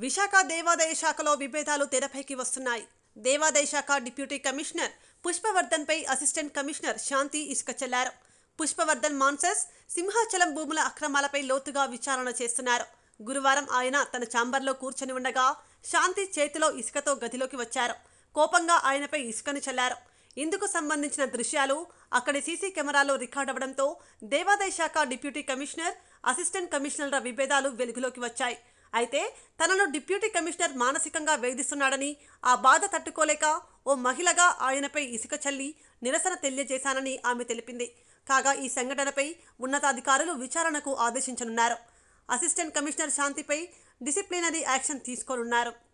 విశాఖ దేవాదాయ శాఖలో విభేదాలు తెరపైకి వస్తున్నాయి దేవాదాయ శాఖ డిప్యూటీ కమిషనర్ పుష్పవర్ధన్పై అసిస్టెంట్ కమిషనర్ శాంతి ఇసుక చెల్లారు పుష్పవర్ధన్ మాన్సెస్ సింహాచలం భూముల అక్రమాలపై లోతుగా విచారణ చేస్తున్నారు గురువారం ఆయన తన ఛాంబర్లో కూర్చొని ఉండగా శాంతి చేతిలో ఇసుకతో గదిలోకి వచ్చారు కోపంగా ఆయనపై ఇసుకను చల్లారు ఇందుకు సంబంధించిన దృశ్యాలు అక్కడి సీసీ కెమెరాలో రికార్డ్ అవ్వడంతో దేవాదాయ శాఖ డిప్యూటీ కమిషనర్ అసిస్టెంట్ కమిషనర్ల విభేదాలు వెలుగులోకి వచ్చాయి అయితే తనను డిప్యూటీ కమిషనర్ మానసికంగా వేధిస్తున్నాడని ఆ బాధ తట్టుకోలేక ఓ మహిళగా ఆయనపై ఇసుక చల్లి నిరసన తెలియజేశానని ఆమె తెలిపింది కాగా ఈ సంఘటనపై ఉన్నతాధికారులు విచారణకు ఆదేశించనున్నారు అసిస్టెంట్ కమిషనర్ శాంతిపై డిసిప్లినరీ యాక్షన్ తీసుకోనున్నారు